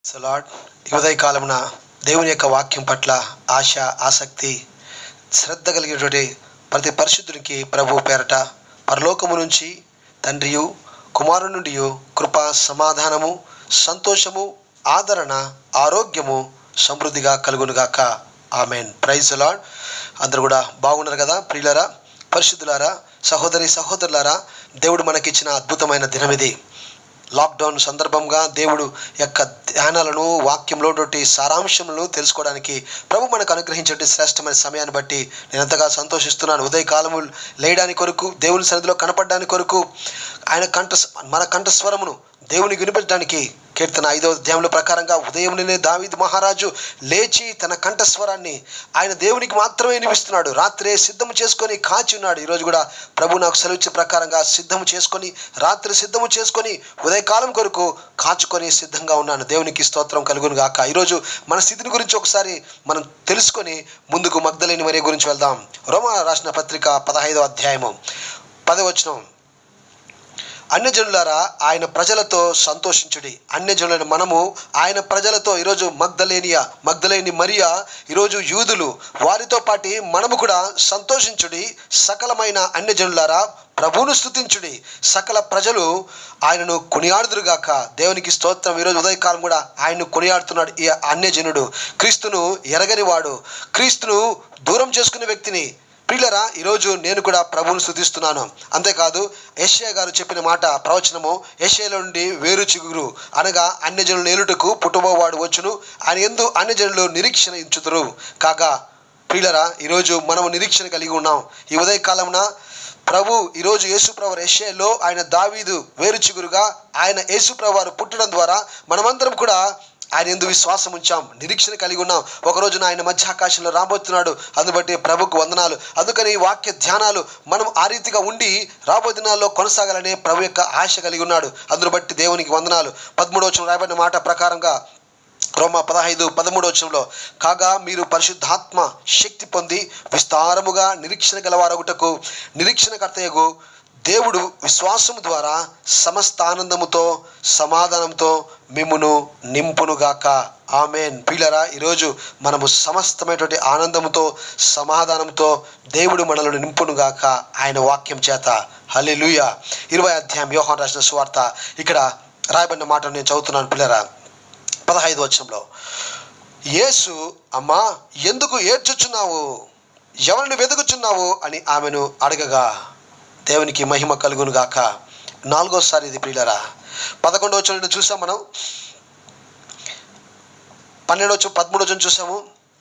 salad ఈ ఉదయ కాలమున దేవుని యొక్క వాక్యం పట్ల ఆశ ఆసక్తి శ్రద్ధ కలిగినటువంటి ప్రతి పరిశుద్ధునికి ప్రభు పేరట పరలోకము నుంచి తండ్రియు కుమారు నుండి కృప సమాధానము సంతోషము ఆదరణ ఆరోగ్యము సమృద్ధిగా కలుగునుగాక ఆమెన్ ప్రైజ్ లాడ్ అందరూ కూడా బాగున్నారు కదా ప్రియులరా పరిశుద్ధులారా సహోదరి సహోదరులారా దేవుడు మనకిచ్చిన అద్భుతమైన దినం ఇది లాక్డౌన్ సందర్భంగా దేవుడు యొక్క ధ్యానాలను వాక్యంలో ఉన్నటువంటి సారాంశములను తెలుసుకోవడానికి ప్రభు మనకు అనుగ్రహించే శ్రేష్టమైన సమయాన్ని బట్టి నేను ఎంతగా సంతోషిస్తున్నాను ఉదయకాలము లేయడానికి కొరకు దేవుని సన్నిధిలో కనపడడానికి కొరకు ఆయన కంఠ మన కంఠస్వరమును దేవుని వినిపించడానికి కీర్తన ఐదవ అధ్యాయంలో ప్రకారంగా ఉదయంలోనే దావీద్ మహారాజు లేచి తన కంఠస్వరాన్ని ఆయన దేవునికి మాత్రమే వినిపిస్తున్నాడు రాత్రే సిద్ధము చేసుకొని కాచి ఉన్నాడు ఈరోజు కూడా ప్రభు నాకు సెలవిచ్చే ప్రకారంగా సిద్ధము చేసుకొని రాత్రి సిద్ధము చేసుకొని ఉదయకాలం కొరకు కాచుకొని సిద్ధంగా ఉన్నాను దేవునికి స్తోత్రం కలుగును గాక ఈరోజు మన స్థితిని గురించి ఒకసారి మనం తెలుసుకొని ముందుకు మగ్ధలేని మరే గురించి వెళ్దాం రోమా రాసిన పత్రిక పదహైదవ అధ్యాయము పదవచనం అన్యజనులారా ఆయన ప్రజలతో సంతోషించుడి అన్యజనులైన మనము ఆయన ప్రజలతో ఈరోజు మగ్ధలేనియా మగ్ధలేని మరియా ఈరోజు యూదులు వారితో పాటి మనము కూడా సంతోషించుడి సకలమైన అన్యజనులారా ప్రభువును స్థుతించుడి సకల ప్రజలు ఆయనను కొనియాడుదురుగాక దేవునికి స్తోత్రం ఈరోజు ఉదయకాలం కూడా ఆయన్ను కొనియాడుతున్నాడు ఈ అన్యజనుడు క్రీస్తును ఎరగనివాడు క్రీస్తును దూరం చేసుకునే వ్యక్తిని ప్రియులరా ఈరోజు నేను కూడా ప్రభువును స్థుతిస్తున్నాను అంతేకాదు యెషయా గారు చెప్పిన మాట ప్రవచనము యెషయాలో నుండి వేరు చిగురు అనగా అన్యజనులు నేలుటకు పుట్టబోవాడు వచ్చును ఆయన ఎందు అన్యజనులు నిరీక్షణ ఇచ్చుతురు కాగా ప్రియులరా ఈరోజు మనము నిరీక్షణ కలిగి ఉన్నాం ఈ ఉదయకాలమున ప్రభు ఈరోజు యేసుప్రభు యెషయాలో ఆయన దావీదు వేరు చిగురుగా ఆయన యేసుప్రభు వారు పుట్టడం ద్వారా మనమందరం కూడా ఆయన ఎందు విశ్వాసం ఉంచాం నిరీక్షణ కలిగి ఉన్నాం ఒక రోజున ఆయన మధ్య ఆకాశంలో రాబోతున్నాడు అందుబట్టి ప్రభుకు వందనాలు అందుకని ఈ వాక్య ధ్యానాలు మనం ఆ రీతిగా ఉండి రాబో దినాల్లో కొనసాగాలనే ప్రభు యొక్క ఆశ కలిగి ఉన్నాడు అందును బట్టి దేవునికి వందనాలు పదమూడవచనం రాయబడిన మాట ప్రకారంగా రోమా పదహైదు పదమూడవచనంలో కాగా మీరు పరిశుద్ధాత్మ శక్తి పొంది విస్తారముగా నిరీక్షణ గలవారగుటకు నిరీక్షణకర్తయగు దేవుడు విశ్వాసము ద్వారా సమస్త ఆనందముతో సమాధానంతో మిమ్మును నింపునుగాక ఆమెన్ పిల్లరా ఈరోజు మనము సమస్తమైనటువంటి ఆనందముతో సమాధానంతో దేవుడు మనలను నింపునుగాక ఆయన వాక్యం చేత హల్లెలూయ ఇరవై అధ్యాయం యోహాన్ రాసిన సువార్త ఇక్కడ రాయబడిన మాట నేను చదువుతున్నాను పిల్లరా పదహైదు వచనంలో యేసు అమ్మా ఎందుకు ఏడ్చుచున్నావు ఎవరిని వెతుకుచున్నావు అని ఆమెను అడగగా దేవునికి మహిమ కలుగును గాక నాలుగోసారి ఇది ప్రియులరా పదకొండవ వచ్చిన చూసాం మనం పన్నెండవ వచ్చి పదమూడవ వచ్చిన చూసాము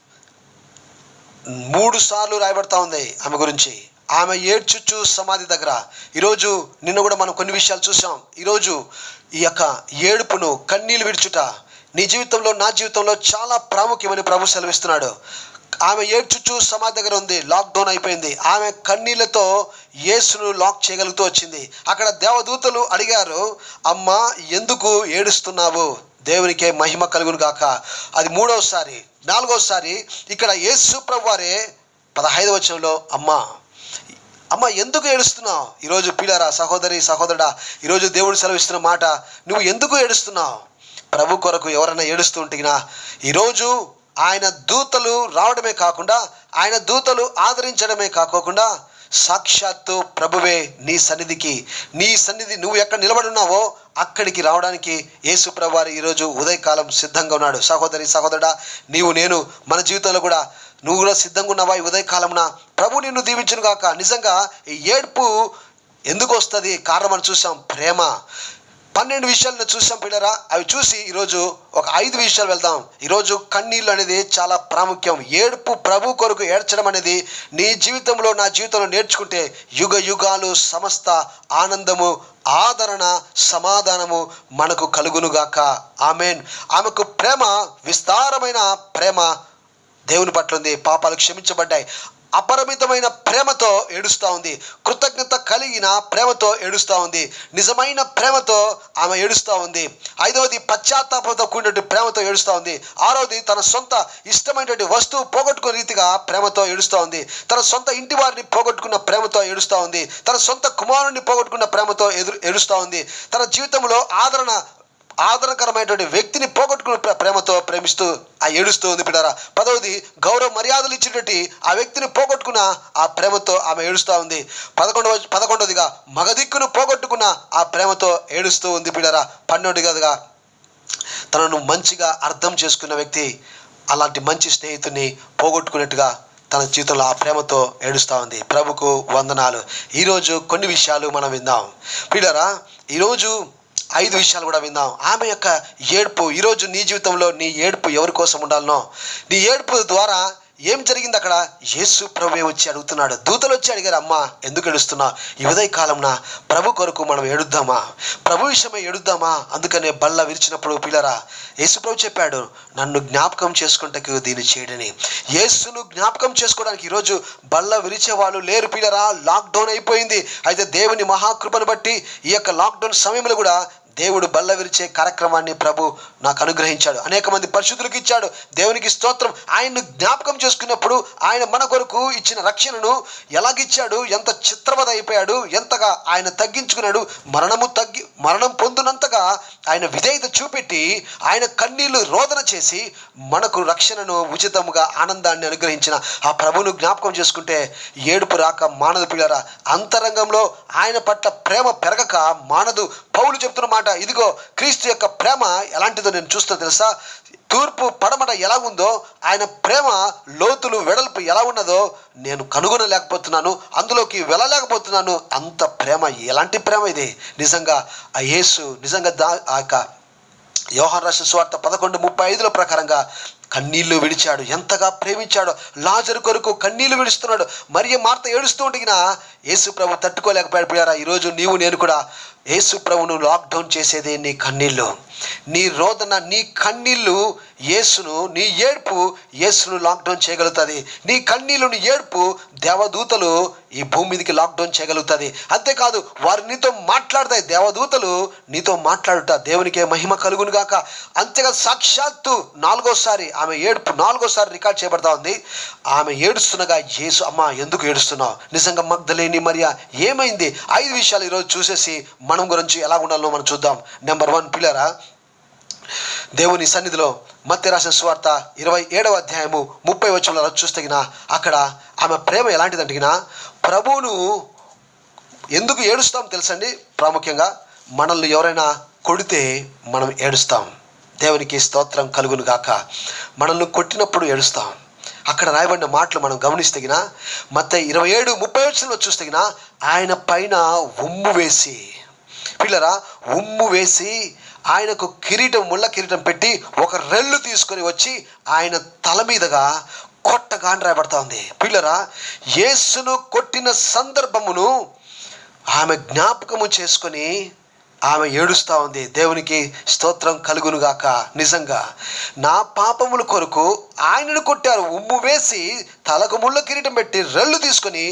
మూడు సార్లు రాయబడతా ఉంది ఆమె గురించి ఆమె ఏడ్చుచ్చు సమాధి దగ్గర ఈరోజు నిన్న కూడా మనం కొన్ని విషయాలు చూసాం ఈరోజు ఈ యొక్క ఏడుపును కన్నీళ్ళు విడుచుట నీ జీవితంలో నా జీవితంలో చాలా ప్రాముఖ్యమని ప్రభు సెలవిస్తున్నాడు ఆమె ఏడ్చుచు సమాధి దగ్గర ఉంది లాక్డౌన్ అయిపోయింది ఆమె కన్నీళ్లతో యేసును లాక్ చేయగలుగుతూ వచ్చింది అక్కడ దేవదూతలు అడిగారు అమ్మా ఎందుకు ఏడుస్తున్నావు దేవునికే మహిమ కలుగును గాక అది మూడవసారి నాలుగవసారి ఇక్కడ యేసు ప్రభు వారే పదహైదవ వచనంలో అమ్మా అమ్మ ఎందుకు ఏడుస్తున్నావు ఈరోజు పిల్లరా సహోదరి సహోదరుడా ఈరోజు దేవుడు సెలవిస్తున్న మాట నువ్వు ఎందుకు ఏడుస్తున్నావు ప్రభు కొరకు ఎవరైనా ఏడుస్తూ ఉంటున్నా ఈరోజు ఆయన దూతలు రావడమే కాకుండా ఆయన దూతలు ఆదరించడమే కాకోకుండా సాక్షాత్తు ప్రభువే నీ సన్నిధికి నీ సన్నిధి నువ్వు ఎక్కడ నిలబడి ఉన్నావో అక్కడికి రావడానికి యేసు ప్రభువారు ఈరోజు ఉదయకాలం సిద్ధంగా ఉన్నాడు సహోదరి సహోదరుడా నీవు నేను మన జీవితంలో కూడా నువ్వు కూడా సిద్ధంగా ఉన్నావా ఈ ఉదయకాలమున ప్రభు నిన్ను దీవించును గాక నిజంగా ఈ ఏడ్పు ఎందుకు వస్తుంది కారణం అని చూసాం ప్రేమ పన్నెండు విషయాలను చూసాం పిల్లరా అవి చూసి ఈరోజు ఒక ఐదు విషయాలు వెళ్దాం ఈరోజు కన్నీళ్ళు అనేది చాలా ప్రాముఖ్యం ఏడుపు ప్రభు కొరకు ఏడ్చడం అనేది నీ జీవితంలో నా జీవితంలో నేర్చుకుంటే యుగ యుగాలు సమస్త ఆనందము ఆదరణ సమాధానము మనకు కలుగునుగాక ఆమెన్ ఆమెకు ప్రేమ విస్తారమైన ప్రేమ దేవుని పట్ల ఉంది పాపాలు క్షమించబడ్డాయి అపరిమితమైన ప్రేమతో ఏడుస్తూ ఉంది కృతజ్ఞత కలిగిన ప్రేమతో ఏడుస్తూ ఉంది నిజమైన ప్రేమతో ఆమె ఏడుస్తూ ఉంది ఐదవది పశ్చాత్తాపంతో కూడినటువంటి ప్రేమతో ఏడుస్తూ ఉంది ఆరవది తన సొంత ఇష్టమైనటువంటి వస్తువు పోగొట్టుకున్న రీతిగా ప్రేమతో ఏడుస్తూ ఉంది తన సొంత ఇంటి వారిని పోగొట్టుకున్న ప్రేమతో ఏడుస్తూ ఉంది తన సొంత కుమారుని పోగొట్టుకున్న ప్రేమతో ఎదురు ఏడుస్తూ ఉంది తన జీవితంలో ఆదరణ ఆదరణకరమైనటువంటి వ్యక్తిని పోగొట్టుకున్న ప్ర- ప్రేమతో ప్రేమిస్తూ ఆ ఏడుస్తూ ఉంది పిల్లరా పదవది గౌరవ మర్యాదలు ఇచ్చినటువంటి ఆ వ్యక్తిని పోగొట్టుకున్న ఆ ప్రేమతో ఆమె ఏడుస్తూ ఉంది పదకొండవ పదకొండవదిగా మగదిక్కును పోగొట్టుకున్న ఆ ప్రేమతో ఏడుస్తూ ఉంది పిల్లరా పన్నెండుగా తనను మంచిగా అర్థం చేసుకున్న వ్యక్తి అలాంటి మంచి స్నేహితుని పోగొట్టుకున్నట్టుగా తన జీవితంలో ఆ ప్రేమతో ఏడుస్తూ ఉంది ప్రభుకు వందనాలు ఈరోజు కొన్ని విషయాలు మనం విందాం పిల్లరా ఈరోజు ఐదు విషయాలు కూడా విందాం ఆమె యొక్క ఏడుపు ఈరోజు నీ జీవితంలో నీ ఏడుపు ఎవరి కోసం ఉండాలనో నీ ఏడుపు ద్వారా ఏం జరిగింది అక్కడ యేసు ప్రభువే వచ్చి అడుగుతున్నాడు దూతలు వచ్చి అడిగారు అమ్మా ఎందుకు ఏడుస్తున్నా ఈ ఉదయ కాలంన ప్రభు కొరకు మనం ఏడుద్దామా ప్రభు విషయమై ఏడుద్దామా అందుకనే బల్ల విరిచినప్పుడు పిల్లరా యేసు ప్రభు చెప్పాడు నన్ను జ్ఞాపకం చేసుకుంటకు దీన్ని చేయడని యేసును జ్ఞాపకం చేసుకోవడానికి ఈరోజు బల్ల విరిచే వాళ్ళు లేరు పిల్లరా లాక్డౌన్ అయిపోయింది అయితే దేవుని మహాకృపను బట్టి ఈ యొక్క లాక్డౌన్ సమయంలో కూడా దేవుడు బల్ల విరిచే కార్యక్రమాన్ని ప్రభు నాకు అనుగ్రహించాడు అనేక మంది పరిశుద్ధులకు ఇచ్చాడు దేవునికి స్తోత్రం ఆయన్ను జ్ఞాపకం చేసుకున్నప్పుడు ఆయన మన కొరకు ఇచ్చిన రక్షణను ఎలాగిచ్చాడు ఎంత చిత్రవద అయిపోయాడు ఎంతగా ఆయన తగ్గించుకున్నాడు మరణము తగ్గి మరణం పొందినంతగా ఆయన విధేయత చూపెట్టి ఆయన కన్నీళ్లు రోదన చేసి మనకు రక్షణను ఉచితముగా ఆనందాన్ని అనుగ్రహించిన ఆ ప్రభువును జ్ఞాపకం చేసుకుంటే ఏడుపు రాక మానదు పిల్లరా అంతరంగంలో ఆయన పట్ల ప్రేమ పెరగక మానదు పౌలు చెప్తున్న మాట ఇదిగో క్రీస్తు యొక్క ప్రేమ ఎలాంటిదో నేను చూస్తా తెలుసా తూర్పు పడమట ఎలా ఉందో ఆయన ప్రేమ లోతులు వెడల్పు ఎలా ఉన్నదో నేను కనుగొనలేకపోతున్నాను అందులోకి వెళ్ళలేకపోతున్నాను అంత ప్రేమ ఎలాంటి ప్రేమ ఇది నిజంగా ఆ యేసు నిజంగా దా ఆ యొక్క యోహాన్ రాసిన సువార్త పదకొండు ముప్పై ఐదుల ప్రకారంగా కన్నీళ్లు విడిచాడు ఎంతగా ప్రేమించాడో లాజరు కొరకు కన్నీళ్లు విడుస్తున్నాడు మరియు మార్త ఏడుస్తూ ఉండిగినా యేసు ప్రభు తట్టుకోలేకపోయారా ఈరోజు నీవు నేను కూడా యేసు ప్రభును లాక్డౌన్ చేసేదే నీ కన్నీళ్ళు నీ రోదన నీ కన్నీళ్ళు యేసును నీ ఏడుపు యేసును లాక్డౌన్ చేయగలుగుతుంది నీ కన్నీళ్ళు నీ ఏడుపు దేవదూతలు ఈ భూమి మీదకి లాక్డౌన్ చేయగలుగుతుంది అంతేకాదు వారు నీతో మాట్లాడతాయి దేవదూతలు నీతో మాట్లాడుట దేవునికే మహిమ కలుగును గాక అంతేగా సాక్షాత్తు నాలుగోసారి ఆమె ఏడుపు నాలుగోసారి రికార్డ్ చేయబడతా ఉంది ఆమె ఏడుస్తుండగా యేసు అమ్మ ఎందుకు ఏడుస్తున్నావు నిజంగా మగ్ధలేని మరియా ఏమైంది ఐదు విషయాలు ఈరోజు చూసేసి మనం గురించి ఎలా ఉండాలో మనం చూద్దాం నెంబర్ వన్ పిల్లరా దేవుని సన్నిధిలో మత్తి రాసిన స్వార్త ఇరవై ఏడవ అధ్యాయము ముప్పై వచ్చంలో చూస్తగిన అక్కడ ఆమె ప్రేమ ఎలాంటిదంటిగినా ప్రభువును ఎందుకు ఏడుస్తాం తెలుసండి ప్రాముఖ్యంగా మనల్ని ఎవరైనా కొడితే మనం ఏడుస్తాం దేవునికి స్తోత్రం కలుగును గాక మనల్ని కొట్టినప్పుడు ఏడుస్తాం అక్కడ రాయబడిన మాటలు మనం గమనిస్తగిన మత ఇరవై ఏడు ముప్పై వచ్చంలో చూస్తగిన ఆయన పైన ఉమ్ము వేసి పిల్లరా ఉమ్ము వేసి ఆయనకు కిరీటం ముళ్ళ కిరీటం పెట్టి ఒక రెల్లు తీసుకొని వచ్చి ఆయన తల మీదగా కొట్టగా అని రాయబడతా ఉంది పిల్లరా యేసును కొట్టిన సందర్భమును ఆమె జ్ఞాపకము చేసుకొని ఆమె ఏడుస్తూ ఉంది దేవునికి స్తోత్రం కలుగునుగాక నిజంగా నా పాపముల కొరకు ఆయనను కొట్టారు ఉమ్ము వేసి తలకు ముళ్ళ కిరీటం పెట్టి రెల్లు తీసుకొని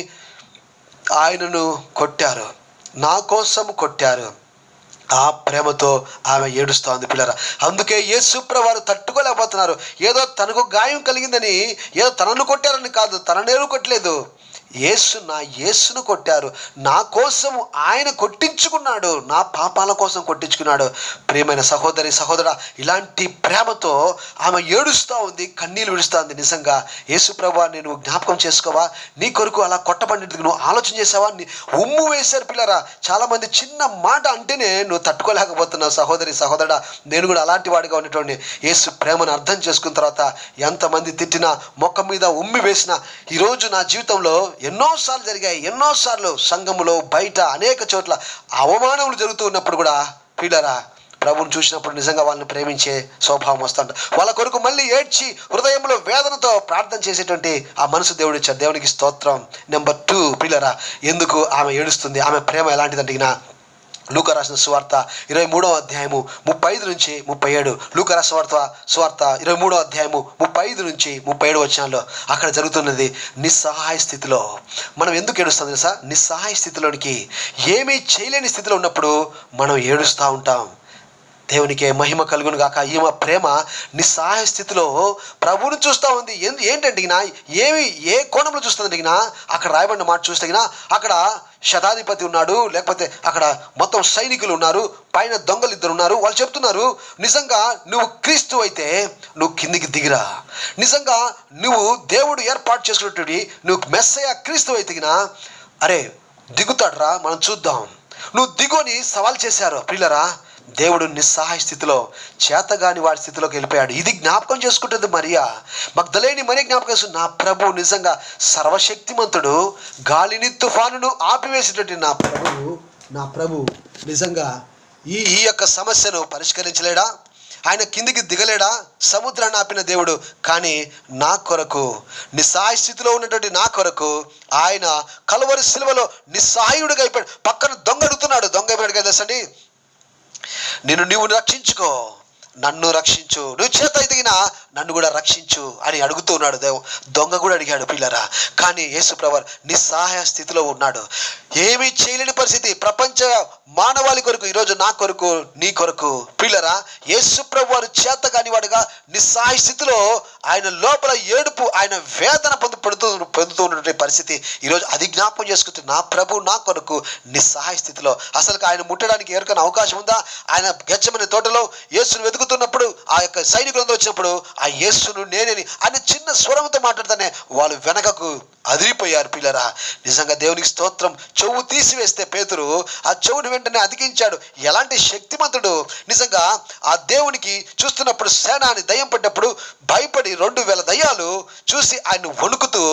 ఆయనను కొట్టారు నా కోసం కొట్టారు ఆ ప్రేమతో ఆమె ఏడుస్తోంది పిల్లరా అందుకే యేసుప్ర వారు తట్టుకోలేకపోతున్నారు ఏదో తనకు గాయం కలిగిందని ఏదో తనను కొట్టారని కాదు తననేరు కొట్టలేదు యేసు నా యేసును కొట్టారు నా కోసం ఆయన కొట్టించుకున్నాడు నా పాపాల కోసం కొట్టించుకున్నాడు ప్రియమైన సహోదరి సహోదర ఇలాంటి ప్రేమతో ఆమె ఏడుస్తూ ఉంది కన్నీళ్ళు విడుస్తూ ఉంది నిజంగా యేసు ప్రభా నేను జ్ఞాపకం చేసుకోవా నీ కొరకు అలా కొట్టబడినందుకు నువ్వు ఆలోచన చేసావా నీ ఉమ్ము వేశారు పిల్లరా చాలామంది చిన్న మాట అంటేనే నువ్వు తట్టుకోలేకపోతున్నావు సహోదరి సహోదరుడా నేను కూడా అలాంటి వాడిగా ఉన్నటువంటి యేసు ప్రేమను అర్థం చేసుకున్న తర్వాత ఎంతమంది తిట్టినా మొక్క మీద ఉమ్మి వేసిన ఈరోజు నా జీవితంలో ఎన్నోసార్లు జరిగాయి ఎన్నోసార్లు సంఘములో బయట అనేక చోట్ల అవమానములు జరుగుతూ ఉన్నప్పుడు కూడా పిల్లరా ప్రభుని చూసినప్పుడు నిజంగా వాళ్ళని ప్రేమించే స్వభావం వస్తుంట వాళ్ళ కొరకు మళ్ళీ ఏడ్చి హృదయంలో వేదనతో ప్రార్థన చేసేటువంటి ఆ మనసు దేవుడు ఇచ్చారు దేవునికి స్తోత్రం నెంబర్ టూ పిల్లరా ఎందుకు ఆమె ఏడుస్తుంది ఆమె ప్రేమ ఎలాంటిదంటే ఈయన లూక రాసిన సువార్త ఇరవై మూడవ అధ్యాయము ముప్పై ఐదు నుంచి ముప్పై ఏడు లూక రాసిన సువార్త సువార్త ఇరవై మూడవ అధ్యాయము ముప్పై ఐదు నుంచి ముప్పై ఏడు వచ్చినాల్లో అక్కడ జరుగుతున్నది నిస్సహాయ స్థితిలో మనం ఎందుకు ఏడుస్తాం తెలుసా నిస్సహాయ స్థితిలోనికి ఏమీ చేయలేని స్థితిలో ఉన్నప్పుడు మనం ఏడుస్తూ ఉంటాం దేవునికి మహిమ కలుగును గాక ఈమె ప్రేమ నిస్సహాయ స్థితిలో ప్రభువుని చూస్తూ ఉంది ఎందు ఏంటంటే ఈయన ఏమి ఏ కోణంలో చూస్తుంది ఈయన అక్కడ రాయబడిన మాట చూస్తే ఈయన అక్కడ శతాధిపతి ఉన్నాడు లేకపోతే అక్కడ మొత్తం సైనికులు ఉన్నారు పైన దొంగలు ఇద్దరు ఉన్నారు వాళ్ళు చెప్తున్నారు నిజంగా నువ్వు క్రీస్తు అయితే నువ్వు కిందికి దిగిరా నిజంగా నువ్వు దేవుడు ఏర్పాటు చేసుకున్నటువంటి నువ్వు మెస్సయ క్రీస్తు అయితే గినా, అరే దిగుతాడురా మనం చూద్దాం నువ్వు దిగుని సవాల్ చేశారు పిల్లరా దేవుడు నిస్సహాయ స్థితిలో చేతగాని వాడి స్థితిలోకి వెళ్ళిపోయాడు ఇది జ్ఞాపకం చేసుకుంటుంది మరియా మగ్ధలేని మరీ జ్ఞాపకం చేసుకుంది నా ప్రభు నిజంగా సర్వశక్తిమంతుడు గాలిని తుఫానును ఆపివేసేటటువంటి నా ప్రభు నా ప్రభు నిజంగా ఈ ఈ యొక్క సమస్యను పరిష్కరించలేడా ఆయన కిందికి దిగలేడా సముద్రాన్ని ఆపిన దేవుడు కానీ నా కొరకు నిస్సహాయ స్థితిలో ఉన్నటువంటి నా కొరకు ఆయన కలువరి శిలువలో నిస్సహాయుడిగా అయిపోయాడు పక్కన దొంగ అడుగుతున్నాడు దొంగ ఏమడిగా తెలుసండి నేను నీవు రక్షించుకో నన్ను రక్షించు నువ్వు చేత ఎదిగినా నన్ను కూడా రక్షించు అని అడుగుతూ ఉన్నాడు దేవు దొంగ కూడా అడిగాడు పిల్లరా కానీ యేసుప్రవర్ నిస్సహాయ స్థితిలో ఉన్నాడు ఏమీ చేయలేని పరిస్థితి ప్రపంచ మానవాళి కొరకు ఈరోజు నా కొరకు నీ కొరకు పిల్లరా యేసుప్రభు వారు చేత కానివాడుగా నిస్సహాయ స్థితిలో ఆయన లోపల ఏడుపు ఆయన వేదన పొందు పడుతూ పొందుతూ ఉన్నటువంటి పరిస్థితి ఈరోజు అది జ్ఞాపకం చేసుకుంటుంది నా ప్రభు నా కొరకు నిస్సహాయ స్థితిలో అసలు ఆయన ముట్టడానికి ఎవరికైనా అవకాశం ఉందా ఆయన గెచ్చమని తోటలో యేసును వెతుకుతున్నప్పుడు ఆ యొక్క సైనికులందరూ వచ్చినప్పుడు ఆ యేసును నేనేని ఆయన చిన్న స్వరంతో మాట్లాడుతానే వాళ్ళు వెనకకు అదిరిపోయారు పిల్లరా నిజంగా దేవునికి స్తోత్రం చెవు తీసివేస్తే పేతురు ఆ చెవుని వెంటనే అతికించాడు ఎలాంటి శక్తిమంతుడు నిజంగా ఆ దేవునికి చూస్తున్నప్పుడు సేనాని దయ్యం పడ్డప్పుడు భయపడి రెండు వేల దయ్యాలు చూసి ఆయన వణుకుతూ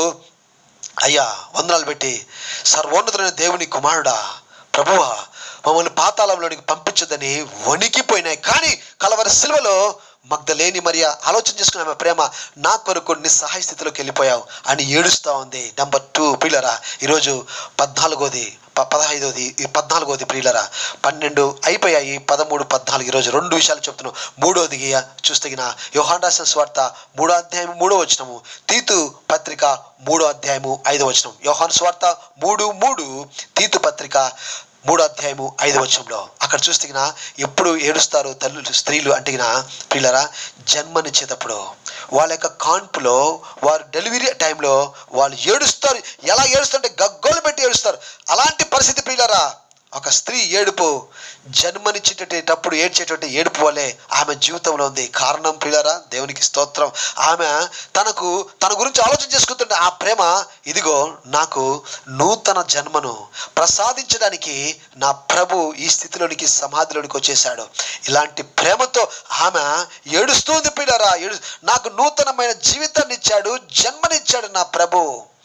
అయ్యా వందనాలు పెట్టి సర్వోన్నతులైన దేవుని కుమారుడా ప్రభువా మమ్మల్ని పాతాళంలోనికి పంపించదని వణికిపోయినాయి కానీ కలవరి సిలువలో మగ్ధలేని మరియ ఆలోచన చేసుకున్న ఆమె ప్రేమ నా కొరకు నిస్సహాయ స్థితిలోకి వెళ్ళిపోయావు అని ఏడుస్తూ ఉంది నెంబర్ టూ పిల్లరా ఈరోజు పద్నాలుగోది ప- పదహైదోది ఈ పద్నాలుగోది ప్రియులరా పన్నెండు అయిపోయాయి పదమూడు పద్నాలుగు ఈరోజు రెండు విషయాలు చెప్తున్నాం మూడోది చూస్తగిన యోహాన్ రాసిన స్వార్త మూడో అధ్యాయం మూడో వచనము తీతు పత్రిక మూడో అధ్యాయము ఐదో వచనం యోహాన్ స్వార్త మూడు మూడు తీతు పత్రిక మూడో అధ్యాయము ఐదు వచనంలో అక్కడ చూస్తగిన ఎప్పుడు ఏడుస్తారు తల్లులు స్త్రీలు అంటే పిల్లరా జన్మనిచ్చేటప్పుడు వాళ్ళ యొక్క కాన్పులో వారు డెలివరీ టైంలో వాళ్ళు ఏడుస్తారు ఎలా ఏడుస్తారంటే గగ్గోలు పెట్టి ఏడుస్తారు అలాంటి పరిస్థితి పిల్లరా ఒక స్త్రీ ఏడుపు జన్మనిచ్చేటప్పుడు ఏడ్చేటువంటి ఏడుపు వలె ఆమె జీవితంలో ఉంది కారణం పిల్లరా దేవునికి స్తోత్రం ఆమె తనకు తన గురించి ఆలోచన చేసుకుంటుంటే ఆ ప్రేమ ఇదిగో నాకు నూతన జన్మను ప్రసాదించడానికి నా ప్రభు ఈ స్థితిలోనికి సమాధిలోనికి వచ్చేసాడు ఇలాంటి ప్రేమతో ఆమె ఏడుస్తుంది పిల్లరా ఏడు నాకు నూతనమైన జీవితాన్ని ఇచ్చాడు జన్మనిచ్చాడు నా ప్రభు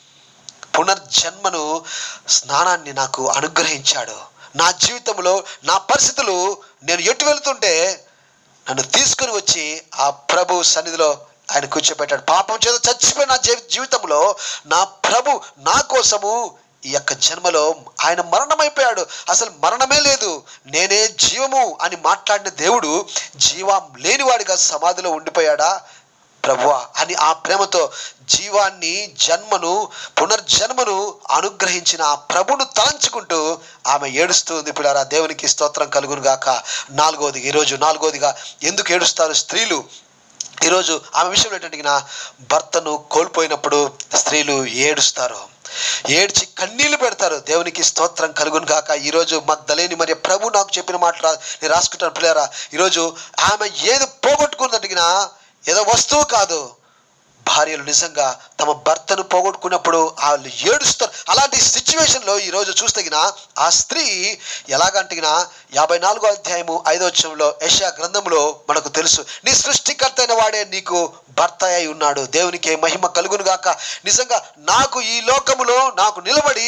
పునర్జన్మను స్నానాన్ని నాకు అనుగ్రహించాడు నా జీవితంలో నా పరిస్థితులు నేను ఎటు వెళుతుంటే నన్ను తీసుకుని వచ్చి ఆ ప్రభు సన్నిధిలో ఆయన కూర్చోబెట్టాడు పాపం చేత చచ్చిపోయిన నా జీ- జీవితంలో నా ప్రభు నా కోసము ఈ యొక్క జన్మలో ఆయన మరణమైపోయాడు అసలు మరణమే లేదు నేనే జీవము అని మాట్లాడిన దేవుడు జీవం లేనివాడిగా సమాధిలో ఉండిపోయాడా ప్రభువా అని ఆ ప్రేమతో జీవాన్ని జన్మను పునర్జన్మను అనుగ్రహించిన ఆ ప్రభును తలంచుకుంటూ ఆమె ఏడుస్తుంది ఇప్పుడు ఆ దేవునికి స్తోత్రం కలుగును గాక నాలుగోది ఈరోజు నాలుగోదిగా ఎందుకు ఏడుస్తారు స్త్రీలు ఈరోజు ఆమె విషయంలో ఏంటంటే నా భర్తను కోల్పోయినప్పుడు స్త్రీలు ఏడుస్తారు ఏడ్చి కన్నీళ్లు పెడతారు దేవునికి స్తోత్రం కలుగును గాక ఈరోజు మగ్ధలేని మరి ప్రభు నాకు చెప్పిన మాట రా నేను రాసుకుంటాను పిల్లరా ఈరోజు ఆమె ఏది పోగొట్టుకుందటిగినా ఏదో వస్తువు కాదు భార్యలు నిజంగా తమ భర్తను పోగొట్టుకున్నప్పుడు వాళ్ళు ఏడుస్తారు అలాంటి సిచ్యువేషన్లో ఈరోజు చూస్తగిన ఆ స్త్రీ ఎలాగంటిగిన యాభై నాలుగో అధ్యాయము ఐదో వచ్చంలో యశా గ్రంథంలో మనకు తెలుసు నీ సృష్టికర్త అయిన వాడే నీకు భర్త అయి ఉన్నాడు దేవునికి మహిమ కలుగును గాక నిజంగా నాకు ఈ లోకములో నాకు నిలబడి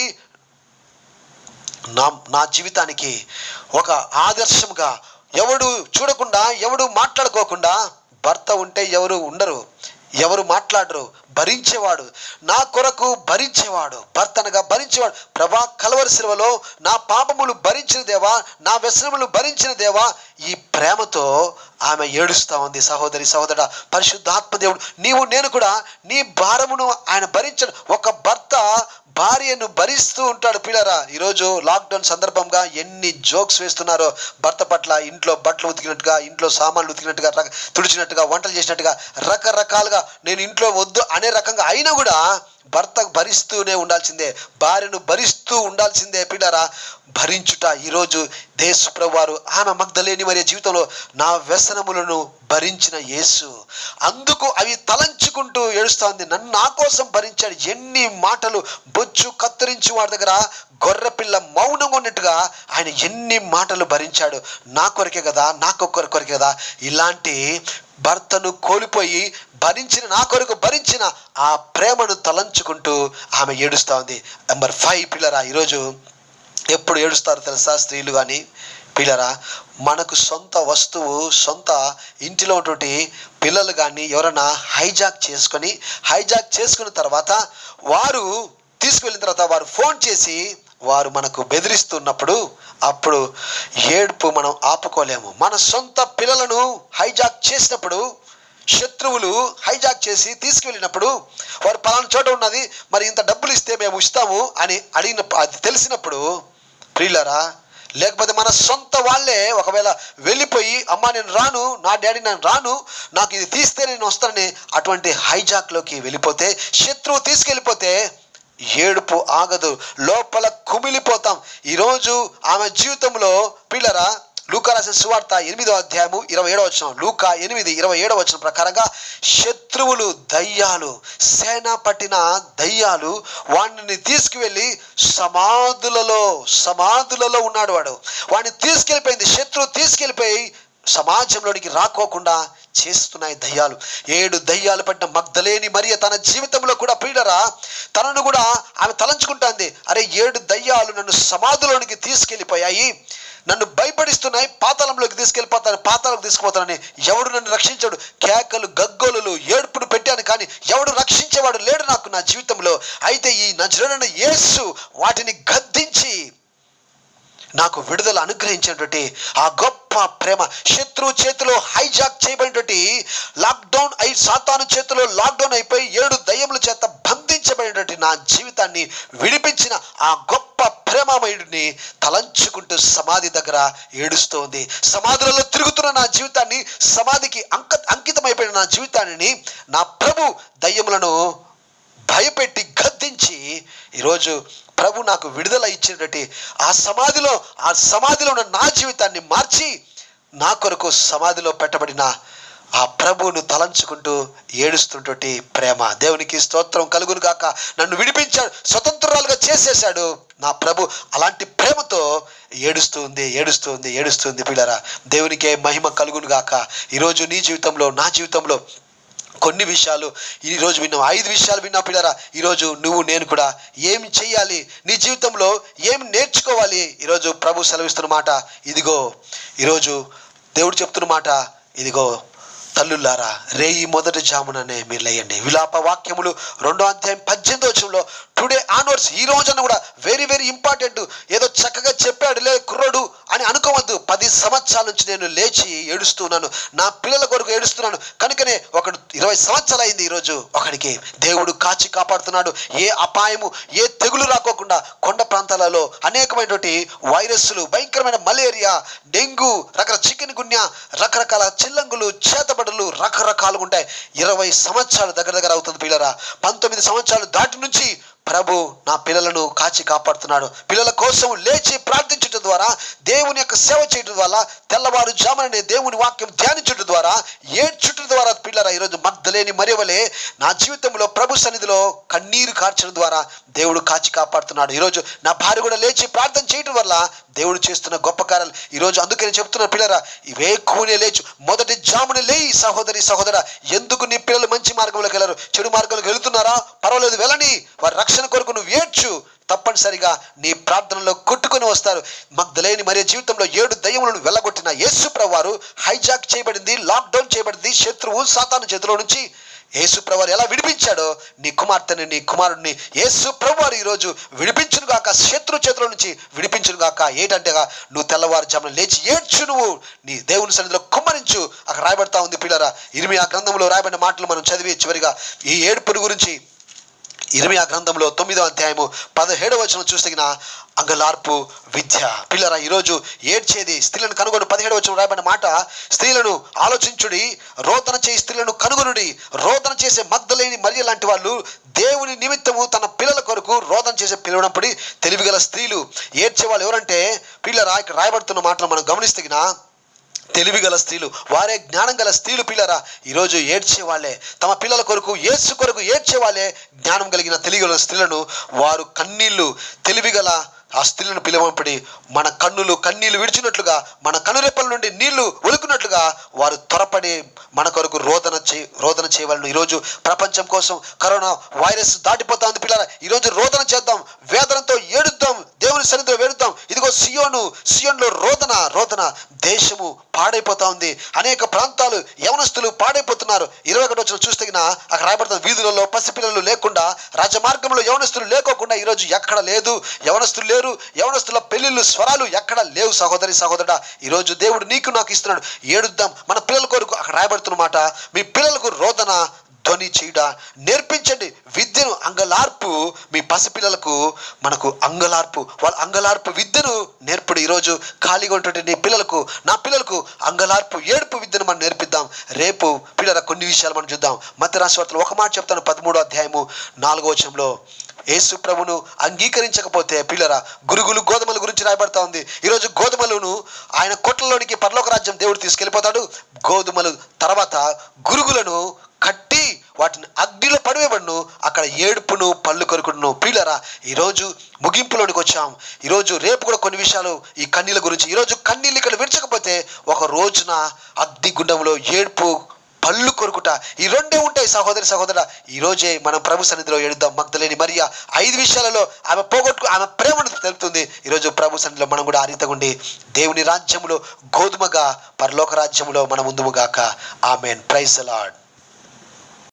నా నా జీవితానికి ఒక ఆదర్శంగా ఎవడు చూడకుండా ఎవడు మాట్లాడుకోకుండా భర్త ఉంటే ఎవరు ఉండరు ఎవరు మాట్లాడరు భరించేవాడు నా కొరకు భరించేవాడు భర్తనగా భరించేవాడు ప్రభా కలవరి శిలువలో నా పాపములు భరించిన దేవా నా వ్యసనములు భరించిన దేవా ఈ ప్రేమతో ఆమె ఏడుస్తా ఉంది సహోదరి సహోదర పరిశుద్ధాత్మ దేవుడు నీవు నేను కూడా నీ భారమును ఆయన భరించడు ఒక భర్త భార్యను భరిస్తూ ఉంటాడు పిల్లరా ఈరోజు లాక్డౌన్ సందర్భంగా ఎన్ని జోక్స్ వేస్తున్నారో భర్త పట్ల ఇంట్లో బట్టలు ఉతికినట్టుగా ఇంట్లో సామాన్లు ఉతికినట్టుగా రక- తుడిచినట్టుగా వంటలు చేసినట్టుగా రకరకాలుగా నేను ఇంట్లో వద్దు అనే రకంగా అయినా కూడా భర్త భరిస్తూనే ఉండాల్సిందే భార్యను భరిస్తూ ఉండాల్సిందే పిల్లరా భరించుట ఈరోజు దేశప్రభు వారు ఆమె మగ్ధలేని మరి జీవితంలో నా వ్యసనములను భరించిన యేసు అందుకు అవి తలంచుకుంటూ ఏడుస్తోంది నన్ను నా కోసం భరించాడు ఎన్ని మాటలు బొచ్చు కత్తిరించి వాడి దగ్గర గొర్రెపిల్ల మౌనంగా ఉన్నట్టుగా ఆయన ఎన్ని మాటలు భరించాడు నా కొరకే కదా నాకొక్కరి కొరకే కదా ఇలాంటి భర్తను కోల్పోయి భరించిన నా కొరకు భరించిన ఆ ప్రేమను తలంచుకుంటూ ఆమె ఏడుస్తూ ఉంది నెంబర్ ఫైవ్ పిల్లరా ఈరోజు ఎప్పుడు ఏడుస్తారు తెలుసా స్త్రీలు కానీ పిల్లరా మనకు సొంత వస్తువు సొంత ఇంటిలో ఉన్నటువంటి పిల్లలు కానీ ఎవరైనా హైజాక్ చేసుకొని హైజాక్ చేసుకున్న తర్వాత వారు తీసుకువెళ్ళిన తర్వాత వారు ఫోన్ చేసి వారు మనకు బెదిరిస్తున్నప్పుడు అప్పుడు ఏడుపు మనం ఆపుకోలేము మన సొంత పిల్లలను హైజాక్ చేసినప్పుడు శత్రువులు హైజాక్ చేసి తీసుకువెళ్ళినప్పుడు వారు పలానా చోట ఉన్నది మరి ఇంత డబ్బులు ఇస్తే మేము ఇస్తాము అని అడిగిన అది తెలిసినప్పుడు ప్రియులరా లేకపోతే మన సొంత వాళ్ళే ఒకవేళ వెళ్ళిపోయి అమ్మా నేను రాను నా డాడీ నేను రాను నాకు ఇది తీస్తే నేను వస్తానని అటువంటి హైజాక్లోకి వెళ్ళిపోతే శత్రువు తీసుకెళ్ళిపోతే ఏడుపు ఆగదు లోపల కుమిలిపోతాం ఈరోజు ఆమె జీవితంలో పిల్లరా లూకా రాసిన సువార్త ఎనిమిదో అధ్యాయము ఇరవై ఏడవ వచ్చిన లూకా ఎనిమిది ఇరవై ఏడవ వచ్చిన ప్రకారంగా శత్రువులు దయ్యాలు సేన పట్టిన దయ్యాలు వాడిని తీసుకువెళ్ళి సమాధులలో సమాధులలో ఉన్నాడు వాడు వాడిని తీసుకెళ్ళిపోయింది శత్రువు తీసుకెళ్ళిపోయి సమాజంలోనికి రాకోకుండా చేస్తున్నాయి దయ్యాలు ఏడు దయ్యాలు పట్టిన మగ్ధలేని మరియ తన జీవితంలో కూడా పీడరా తనను కూడా ఆమె తలంచుకుంటాంది అరే ఏడు దయ్యాలు నన్ను సమాధిలోనికి తీసుకెళ్ళిపోయాయి నన్ను భయపడిస్తున్నాయి పాతాళంలోకి తీసుకెళ్ళిపోతాను పాతాళంలోకి తీసుకుపోతానని ఎవడు నన్ను రక్షించాడు కేకలు గగ్గోలు ఏడుపును పెట్టాను కానీ ఎవడు రక్షించేవాడు లేడు నాకు నా జీవితంలో అయితే ఈ నజరుడైన యేసు వాటిని గద్దించి నాకు విడుదల అనుగ్రహించినటువంటి ఆ గొప్ప ప్రేమ శత్రువు చేతిలో హైజాక్ చేయబడినటువంటి లాక్డౌన్ అయి సాతాను చేతిలో లాక్డౌన్ అయిపోయి ఏడు దయ్యముల చేత బంధించబడినటువంటి నా జీవితాన్ని విడిపించిన ఆ గొప్ప ప్రేమమయుడిని తలంచుకుంటూ సమాధి దగ్గర ఏడుస్తోంది సమాధులలో తిరుగుతున్న నా జీవితాన్ని సమాధికి అంక అంకితమైపోయిన నా జీవితాన్ని నా ప్రభు దయ్యములను భయపెట్టి గద్దించి ఈరోజు ప్రభు నాకు విడుదల ఇచ్చినటువంటి ఆ సమాధిలో ఆ సమాధిలో ఉన్న నా జీవితాన్ని మార్చి నా కొరకు సమాధిలో పెట్టబడిన ఆ ప్రభువును తలంచుకుంటూ ఏడుస్తుంటే ప్రేమ దేవునికి స్తోత్రం కలుగును గాక నన్ను విడిపించాడు స్వతంత్రాలుగా చేసేశాడు నా ప్రభు అలాంటి ప్రేమతో ఏడుస్తుంది ఏడుస్తుంది ఏడుస్తుంది పిల్లరా దేవునికే మహిమ కలుగును గాక ఈరోజు నీ జీవితంలో నా జీవితంలో కొన్ని విషయాలు ఈరోజు విన్నాం ఐదు విషయాలు విన్నా పిల్లరా ఈరోజు నువ్వు నేను కూడా ఏం చెయ్యాలి నీ జీవితంలో ఏం నేర్చుకోవాలి ఈరోజు ప్రభు సెలవిస్తున్న మాట ఇదిగో ఈరోజు దేవుడు చెప్తున్న మాట ఇదిగో తల్లులారా రేయి మొదటి జాముననే మీరు లేయండి విలాప వాక్యములు రెండో అధ్యాయం పద్దెనిమిదో వచ్చంలో టుడే ఆన్వర్డ్స్ ఈ రోజున కూడా వెరీ వెరీ ఇంపార్టెంట్ ఏదో చక్కగా చెప్పాడు లే కుర్రోడు అని అనుకోవద్దు పది సంవత్సరాల నుంచి నేను లేచి ఏడుస్తున్నాను నా పిల్లల కొరకు ఏడుస్తున్నాను కనుకనే ఒకడు ఇరవై సంవత్సరాలు అయింది ఈరోజు ఒకడికి దేవుడు కాచి కాపాడుతున్నాడు ఏ అపాయము ఏ తెగులు రాకోకుండా కొండ ప్రాంతాలలో అనేకమైనటువంటి వైరస్లు భయంకరమైన మలేరియా డెంగ్యూ రకరకాల చికెన్ గున్యా రకరకాల చిల్లంగులు చేతబడులు రకరకాలుగా ఉంటాయి ఇరవై సంవత్సరాలు దగ్గర దగ్గర అవుతుంది పిల్లరా పంతొమ్మిది సంవత్సరాలు దాటి నుంచి ప్రభు నా పిల్లలను కాచి కాపాడుతున్నాడు పిల్లల కోసం లేచి ప్రార్థించడం ద్వారా దేవుని యొక్క సేవ చేయడం ద్వారా తెల్లవారు జామనే దేవుని వాక్యం ధ్యానించడం ద్వారా ఏడ్చుట ద్వారా పిల్లల ఈరోజు మద్దలేని మరివలే నా జీవితంలో ప్రభు సన్నిధిలో కన్నీరు కార్చడం ద్వారా దేవుడు కాచి కాపాడుతున్నాడు ఈరోజు నా భార్య కూడా లేచి ప్రార్థన చేయడం వల్ల దేవుడు చేస్తున్న గొప్ప కార్యాలు ఈరోజు అందుకని చెప్తున్న పిల్లరా ఇవే కూనే లేచు మొదటి జామున లేయి సహోదరి సహోదర ఎందుకు నీ పిల్లలు మంచి మార్గంలోకి వెళ్ళరు చెడు మార్గంలోకి వెళుతున్నారా పర్వాలేదు వెళ్ళని వారి రక్షణ కొరకు నువ్వు ఏడ్చు తప్పనిసరిగా నీ ప్రార్థనలో కొట్టుకొని వస్తారు మగ్ధలేని మరి జీవితంలో ఏడు దయ్యములను వెళ్ళగొట్టిన యేసు వారు హైజాక్ చేయబడింది లాక్డౌన్ చేయబడింది శత్రువు సాతాను చేతిలో నుంచి యేసు ప్రభువారు ఎలా విడిపించాడో నీ కుమార్తెని నీ కుమారుడిని యేసు ప్రభువారు ఈరోజు విడిపించును గాక శత్రు చేతిలో నుంచి విడిపించును గాక ఏంటంటేగా నువ్వు తెల్లవారుజామున లేచి ఏడ్చు నువ్వు నీ దేవుని సన్నిధిలో కుమ్మరించు అక్కడ రాయబడతా ఉంది పిల్లరా ఇరిమి ఆ గ్రంథంలో రాయబడిన మాటలు మనం చదివి చివరిగా ఈ ఏడుపుని గురించి ఇరవై గ్రంథంలో తొమ్మిదో అధ్యాయము పదిహేడవ వచనం చూస్తగిన అంగలార్పు విద్య పిల్లరా ఈరోజు ఏడ్చేది స్త్రీలను కనుగొని పదిహేడు వచనం రాయబడిన మాట స్త్రీలను ఆలోచించుడి రోదన చేయి స్త్రీలను కనుగొనుడి రోదన చేసే మగ్ధలేని మరియ లాంటి వాళ్ళు దేవుని నిమిత్తము తన పిల్లల కొరకు రోదన చేసే పిలవనప్పుడు తెలివిగల స్త్రీలు ఏడ్చే వాళ్ళు ఎవరంటే పిల్లరా ఇక్కడ రాయబడుతున్న మాటలు మనం గమనిస్తగిన తెలివి గల స్త్రీలు వారే జ్ఞానం గల స్త్రీలు పిల్లరా ఈరోజు ఏడ్చే వాళ్ళే తమ పిల్లల కొరకు ఏడ్చు కొరకు ఏడ్చే వాళ్ళే జ్ఞానం కలిగిన తెలివిగల స్త్రీలను వారు కన్నీళ్లు తెలివిగల ఆ స్త్రీలను పిలవంపడి మన కన్నులు కన్నీళ్లు విడిచినట్లుగా మన కనురెప్పల నుండి నీళ్లు ఒలుకున్నట్లుగా వారు త్వరపడి మన కొరకు రోదన చే రోదన చేయవలను ఈరోజు ప్రపంచం కోసం కరోనా వైరస్ దాటిపోతా ఉంది పిల్లల ఈరోజు రోదన చేద్దాం వేదనతో ఏడుద్దాం దేవుని సన్నిధిలో వేడుద్దాం ఇదిగో సియోను సియోన్లో రోదన రోదన దేశము పాడైపోతా ఉంది అనేక ప్రాంతాలు యవనస్తులు పాడైపోతున్నారు ఇరవై ఒకటి వచ్చిన చూస్తే గిన అక్కడ రాయబడుతున్న వీధులలో పసిపిల్లలు లేకుండా రాజమార్గంలో యవనస్తులు లేకోకుండా ఈరోజు ఎక్కడ లేదు యవనస్తులు లేరు యవనస్తుల పెళ్లిళ్ళు స్వరాలు ఎక్కడ లేవు సహోదరి సహోదరుడా ఈరోజు దేవుడు నీకు నాకు ఇస్తున్నాడు ఏడుద్దాం మన పిల్లల కొరకు అక్కడ రాయబడుతున్న మాట మీ పిల్లలకు రోదన ధ్వని చేయడ నేర్పించండి విద్యను అంగలార్పు మీ పసిపిల్లలకు మనకు అంగలార్పు వాళ్ళ అంగలార్పు విద్యను నేర్పుడు ఈరోజు ఖాళీగా ఉంటుంటే నీ పిల్లలకు నా పిల్లలకు అంగలార్పు ఏడుపు విద్యను మనం నేర్పిద్దాం రేపు పిల్లల కొన్ని విషయాలు మనం చూద్దాం మధ్య రాశివార్తలు ఒక మాట చెప్తాను పదమూడో అధ్యాయము నాలుగో వచనంలో యేసు ప్రభును అంగీకరించకపోతే పిల్లరా గురుగులు గోధుమల గురించి రాయబడతా ఉంది ఈరోజు గోధుమలను ఆయన కొట్లలోనికి పరలోక రాజ్యం దేవుడు తీసుకెళ్ళిపోతాడు గోధుమలు తర్వాత గురుగులను కట్టి వాటిని అగ్నిలో పడివేయబడును అక్కడ ఏడుపును పళ్ళు కొరుకుడును ప్రియులరా ఈరోజు ముగింపులోనికి వచ్చాం ఈరోజు రేపు కూడా కొన్ని విషయాలు ఈ కన్నీళ్ళ గురించి ఈరోజు కన్నీళ్ళు ఇక్కడ విడిచకపోతే ఒక రోజున అగ్ని గుండంలో ఏడుపు పళ్ళు కొరుకుట ఈ రెండే ఉంటాయి సహోదరి సహోదర ఈ రోజే మనం ప్రభు సన్నిధిలో ఎడుద్దాం మగ్ధలేని మరియా ఐదు విషయాలలో ఆమె పోగొట్టుకు ఆమె ప్రేమను తెలుపుతుంది ఈరోజు ప్రభు సన్నిధిలో మనం కూడా ఆ రీతిగా ఉండి దేవుని రాజ్యములో గోధుమగా పరలోక రాజ్యములో మనం ముందుముగాక ఆమెన్ ప్రైజ్ లార్డ్